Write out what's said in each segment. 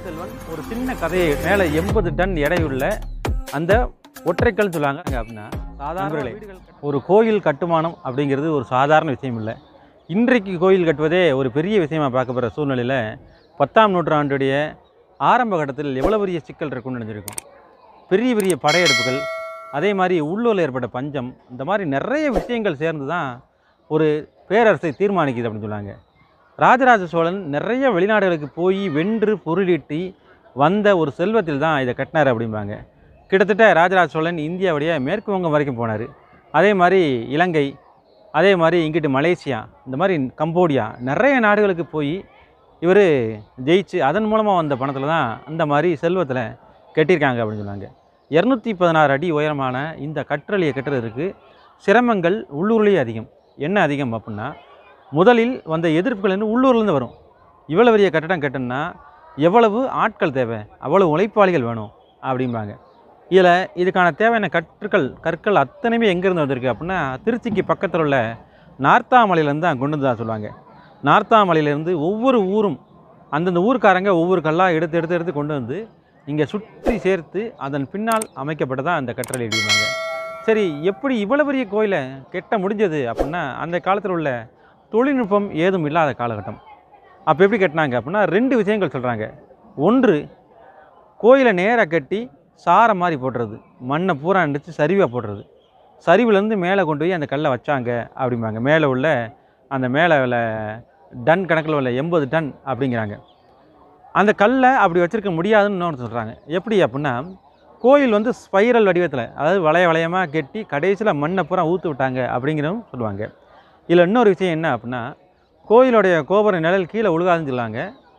செல்வன் ஒரு சின்ன கதையை மேலே எண்பது டன் எடையுள்ள அந்த ஒற்றைக்கல் சொல்லுவாங்க அங்க அப்படின்னா சாதாரண ஒரு கோயில் கட்டுமானம் அப்படிங்கிறது ஒரு சாதாரண விஷயம் இல்லை இன்றைக்கு கோயில் கட்டுவதே ஒரு பெரிய விஷயமா பார்க்கப்படுற சூழ்நிலையில் பத்தாம் நூற்றாண்டுடைய ஆரம்ப கட்டத்தில் எவ்வளோ பெரிய சிக்கல் இருக்குன்னு நினைச்சிருக்கோம் பெரிய பெரிய படையெடுப்புகள் அதே மாதிரி உள்ளூரில் ஏற்பட்ட பஞ்சம் இந்த மாதிரி நிறைய விஷயங்கள் சேர்ந்து தான் ஒரு பேரரசை தீர்மானிக்குது அப்படின்னு சொன்னாங்க ராஜராஜ சோழன் நிறைய வெளிநாடுகளுக்கு போய் வென்று பொருளீட்டி வந்த ஒரு செல்வத்தில் தான் இதை கட்டினார் அப்படிம்பாங்க கிட்டத்தட்ட ராஜராஜ சோழன் இந்தியாவுடைய மேற்கு வங்கம் வரைக்கும் போனார் அதே மாதிரி இலங்கை அதே மாதிரி இங்கிட்டு மலேசியா இந்த மாதிரி கம்போடியா நிறைய நாடுகளுக்கு போய் இவர் ஜெயிச்சு அதன் மூலமாக வந்த பணத்தில் தான் அந்த மாதிரி செல்வத்தில் கட்டியிருக்காங்க அப்படின்னு சொன்னாங்க இரநூத்தி பதினாறு அடி உயரமான இந்த கற்றளியை கட்டுறதுக்கு சிரமங்கள் உள்ளூர்லேயே அதிகம் என்ன அதிகம் அப்படின்னா முதலில் வந்த எதிர்ப்புகள் வந்து உள்ளூர்லேருந்து வரும் இவ்வளோ பெரிய கட்டடம் கட்டணும்னா எவ்வளவு ஆட்கள் தேவை அவ்வளவு உழைப்பாளிகள் வேணும் அப்படிம்பாங்க இதில் இதுக்கான தேவையான கற்றுக்கள் கற்கள் அத்தனையுமே எங்கேருந்து வந்திருக்கு அப்படின்னா திருச்சிக்கு பக்கத்தில் உள்ள நார்த்தாமலையிலேருந்து தான் கொண்டு வந்து தான் சொல்லுவாங்க நார்த்தாமலையிலேருந்து ஒவ்வொரு ஊரும் அந்தந்த ஊர்க்காரங்க ஒவ்வொரு கல்லாக எடுத்து எடுத்து எடுத்து கொண்டு வந்து இங்கே சுற்றி சேர்த்து அதன் பின்னால் அமைக்கப்பட்டதான் அந்த கற்றளை அப்படிம்பாங்க சரி எப்படி இவ்வளோ பெரிய கோயிலை கெட்ட முடிஞ்சது அப்படின்னா அந்த காலத்தில் உள்ள தொழில்நுட்பம் ஏதும் இல்லாத காலகட்டம் அப்போ எப்படி கட்டினாங்க அப்படின்னா ரெண்டு விஷயங்கள் சொல்கிறாங்க ஒன்று கோயிலை நேராக கட்டி சாரை மாதிரி போடுறது மண்ணை பூரா அடித்து சரிவாக போடுறது சரிவுலேருந்து மேலே கொண்டு போய் அந்த கல்லை வச்சாங்க அப்படிம்பாங்க மேலே உள்ள அந்த மேலே உள்ள டன் கணக்கில் உள்ள எண்பது டன் அப்படிங்கிறாங்க அந்த கல்லை அப்படி வச்சுருக்க முடியாதுன்னு இன்னொன்று சொல்கிறாங்க எப்படி அப்படின்னா கோயில் வந்து ஸ்பைரல் வடிவத்தில் அதாவது வளைய வளையமாக கட்டி கடைசியில் மண்ணை பூரா ஊற்று விட்டாங்க அப்படிங்கிறதும் சொல்லுவாங்க இதில் இன்னொரு விஷயம் என்ன அப்படின்னா கோயிலுடைய கோபுர நிழல் கீழே உழுகாதுன்னு சொல்லாங்க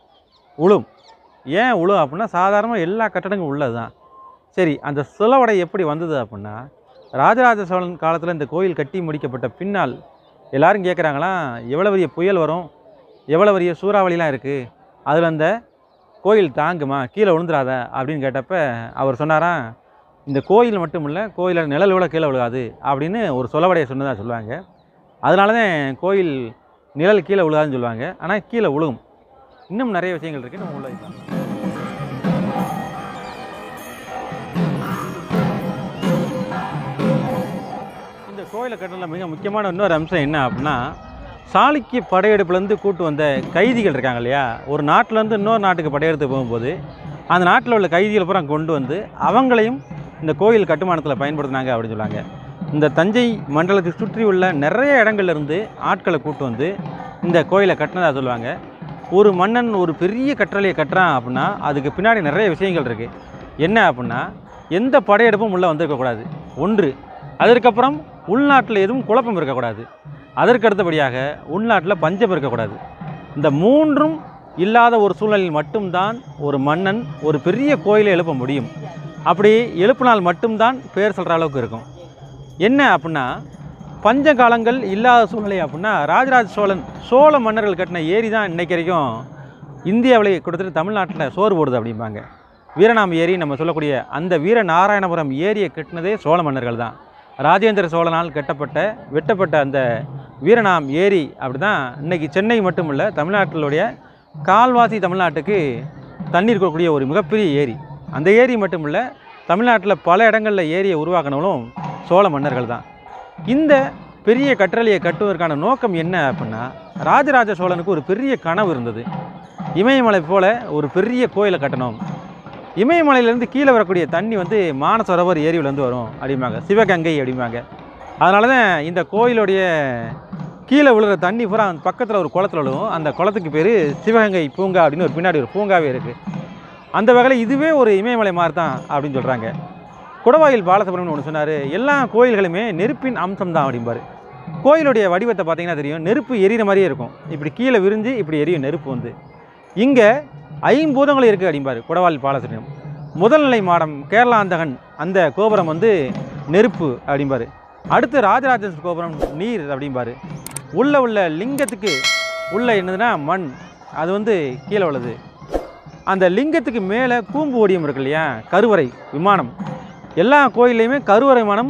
உழும் ஏன் உழும் அப்படின்னா சாதாரணமாக எல்லா கட்டடங்களும் உள்ளது தான் சரி அந்த சிலவடை எப்படி வந்தது அப்படின்னா ராஜராஜ சோழன் காலத்தில் இந்த கோயில் கட்டி முடிக்கப்பட்ட பின்னால் எல்லாரும் கேட்குறாங்களாம் எவ்வளோ பெரிய புயல் வரும் எவ்வளோ பெரிய சூறாவளிலாம் இருக்குது அதில் அந்த கோயில் தாங்குமா கீழே விழுந்துடாத அப்படின்னு கேட்டப்ப அவர் சொன்னாராம் இந்த கோயில் மட்டும் இல்லை கோயிலில் நிழல் விட கீழே விழுகாது அப்படின்னு ஒரு சொலவடையை சொன்னதாக சொல்லுவாங்க அதனால தான் கோயில் நிழல் கீழே விழுகாதுன்னு சொல்லுவாங்க ஆனால் கீழே விழுகும் இன்னும் நிறைய விஷயங்கள் இருக்குது நம்ம உள்ள வைக்கலாம். இந்த கோயிலை கட்டணத்தில் மிக முக்கியமான இன்னொரு அம்சம் என்ன அப்படின்னா சாளுக்கிய படையெடுப்புலேருந்து கூட்டு வந்த கைதிகள் இருக்காங்க இல்லையா ஒரு நாட்டிலேருந்து இன்னொரு நாட்டுக்கு படையெடுத்து போகும்போது அந்த நாட்டில் உள்ள கைதிகளை பூரா கொண்டு வந்து அவங்களையும் இந்த கோயில் கட்டுமானத்தில் பயன்படுத்தினாங்க அப்படின்னு சொல்லுவாங்க இந்த தஞ்சை மண்டலத்தை சுற்றி உள்ள நிறைய இடங்கள்ல இருந்து ஆட்களை கூட்டு வந்து இந்த கோயிலை கட்டினதாக சொல்லுவாங்க ஒரு மன்னன் ஒரு பெரிய கற்றளையை கட்டுறான் அப்படின்னா அதுக்கு பின்னாடி நிறைய விஷயங்கள் இருக்குது என்ன அப்படின்னா எந்த படையெடுப்பும் உள்ளே வந்திருக்கக்கூடாது ஒன்று அதற்கப்புறம் உள்நாட்டில் எதுவும் குழப்பம் இருக்கக்கூடாது அதற்கு அடுத்தபடியாக உள்நாட்டில் பஞ்சம் இருக்கக்கூடாது இந்த மூன்றும் இல்லாத ஒரு சூழ்நிலையில் மட்டும்தான் ஒரு மன்னன் ஒரு பெரிய கோயிலை எழுப்ப முடியும் அப்படி எழுப்பினால் மட்டும்தான் பேர் சொல்கிற அளவுக்கு இருக்கும் என்ன அப்படின்னா பஞ்ச காலங்கள் இல்லாத சூழ்நிலை அப்படின்னா ராஜராஜ சோழன் சோழ மன்னர்கள் கட்டின ஏரி தான் இன்னைக்கு வரைக்கும் இந்தியாவிலே கொடுத்துட்டு தமிழ்நாட்டில் சோறு போடுது அப்படிம்பாங்க வீரநாம் ஏரி நம்ம சொல்லக்கூடிய அந்த வீரநாராயணபுரம் ஏரியை கட்டினதே சோழ மன்னர்கள் தான் ராஜேந்திர சோழனால் கட்டப்பட்ட வெட்டப்பட்ட அந்த வீரநாம் ஏரி அப்படி தான் இன்றைக்கி சென்னை மட்டும் இல்லை தமிழ்நாட்டிலுடைய கால்வாசி தமிழ்நாட்டுக்கு தண்ணீர் கொடுக்கக்கூடிய ஒரு மிகப்பெரிய ஏரி அந்த ஏரி மட்டும் இல்லை தமிழ்நாட்டில் பல இடங்களில் ஏரியை உருவாக்கினவங்களும் சோழ மன்னர்கள் தான் இந்த பெரிய கற்றளியை கட்டுவதற்கான நோக்கம் என்ன அப்படின்னா ராஜராஜ சோழனுக்கு ஒரு பெரிய கனவு இருந்தது இமயமலை போல ஒரு பெரிய கோயிலை கட்டணும் இமயமலையிலேருந்து கீழே வரக்கூடிய தண்ணி வந்து மானசரோவர் ஏரியிலேருந்து வரும் அப்படிம்பாங்க சிவகங்கை அப்படிம்பாங்க அதனால தான் இந்த கோயிலுடைய கீழே விழுகிற தண்ணி பூரா அந்த பக்கத்தில் ஒரு குளத்துல விழுவும் அந்த குளத்துக்கு பேர் சிவகங்கை பூங்கா அப்படின்னு ஒரு பின்னாடி ஒரு பூங்காவே இருக்குது அந்த வகையில் இதுவே ஒரு இமயமலை மாதிரி தான் அப்படின்னு சொல்கிறாங்க குடவாயில் பாலசுப்ரமணியன் ஒன்று சொன்னார் எல்லா கோயில்களுமே நெருப்பின் அம்சம் தான் அப்படிம்பாரு கோயிலுடைய வடிவத்தை பார்த்தீங்கன்னா தெரியும் நெருப்பு எரியிற மாதிரியே இருக்கும் இப்படி கீழே விரிஞ்சு இப்படி எரியும் நெருப்பு வந்து இங்கே ஐம்பூதங்கள் இருக்குது அப்படிம்பாரு குடவாயில் பாலசுப்ரமணியம் முதல்நிலை மாடம் கேரளாந்தகன் அந்த கோபுரம் வந்து நெருப்பு அப்படிம்பாரு அடுத்து ராஜராஜ கோபுரம் நீர் அப்படிம்பாரு உள்ள உள்ள லிங்கத்துக்கு உள்ள என்னதுன்னா மண் அது வந்து கீழே உள்ளது அந்த லிங்கத்துக்கு மேலே கூம்பு ஒடியம் இருக்கு இல்லையா கருவறை விமானம் எல்லா கோயில்லையுமே கருவறை விமானம்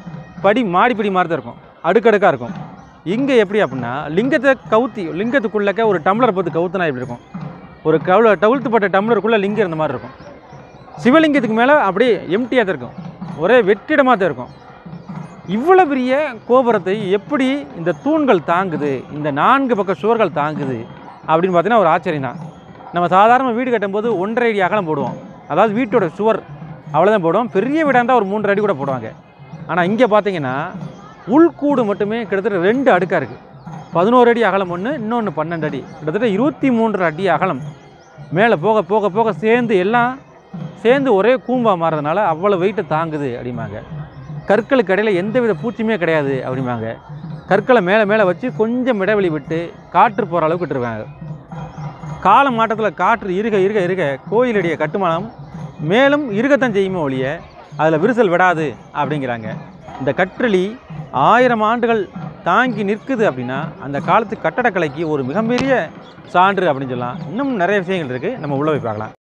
படி மாடிப்படி மாதிரி தான் இருக்கும் அடுக்கடுக்காக இருக்கும் இங்கே எப்படி அப்படின்னா லிங்கத்தை கவுத்தி லிங்கத்துக்குள்ளக்க ஒரு டம்ளர் போட்டு கவுத்துனா எப்படி இருக்கும் ஒரு கவுள டவுழ்த்துப்பட்ட டம்ளருக்குள்ளே லிங்கம் இருந்த மாதிரி இருக்கும் சிவலிங்கத்துக்கு மேலே அப்படியே எம்டியாக தான் இருக்கும் ஒரே வெற்றிடமாக தான் இருக்கும் இவ்வளோ பெரிய கோபுரத்தை எப்படி இந்த தூண்கள் தாங்குது இந்த நான்கு பக்க சுவர்கள் தாங்குது அப்படின்னு பார்த்தீங்கன்னா ஒரு ஆச்சரியம் தான் நம்ம சாதாரண வீடு கட்டும்போது ஒன்றரை அடி அகலம் போடுவோம் அதாவது வீட்டோட சுவர் அவ்வளோதான் போடுவோம் பெரிய வீடாக இருந்தால் ஒரு மூன்றரை அடி கூட போடுவாங்க ஆனால் இங்கே பார்த்தீங்கன்னா உள்கூடு மட்டுமே கிட்டத்தட்ட ரெண்டு அடுக்காக இருக்குது பதினோரு அடி அகலம் ஒன்று இன்னொன்று பன்னெண்டு அடி கிட்டத்தட்ட இருபத்தி மூன்று அடி அகலம் மேலே போக போக போக சேர்ந்து எல்லாம் சேர்ந்து ஒரே கூம்பா மாறதுனால அவ்வளோ வெயிட்டை தாங்குது அப்படிம்பாங்க கற்களுக்கு இடையில எந்தவித பூச்சியுமே கிடையாது அப்படிம்பாங்க கற்களை மேலே மேலே வச்சு கொஞ்சம் இடைவெளி விட்டு காற்று போகிற அளவுக்கு விட்டுருவாங்க கால மாற்றத்தில் காற்று இருக இருக இருக கோயிலுடைய கட்டுமானம் மேலும் இருக்கத்தான் செய்யுமே ஒழிய அதில் விரிசல் விடாது அப்படிங்கிறாங்க இந்த கற்றளி ஆயிரம் ஆண்டுகள் தாங்கி நிற்குது அப்படின்னா அந்த காலத்து கட்டடக்கலைக்கு ஒரு மிகப்பெரிய சான்று அப்படின்னு சொல்லலாம் இன்னும் நிறைய விஷயங்கள் இருக்குது நம்ம உள்ள போய் பார்க்கலாம்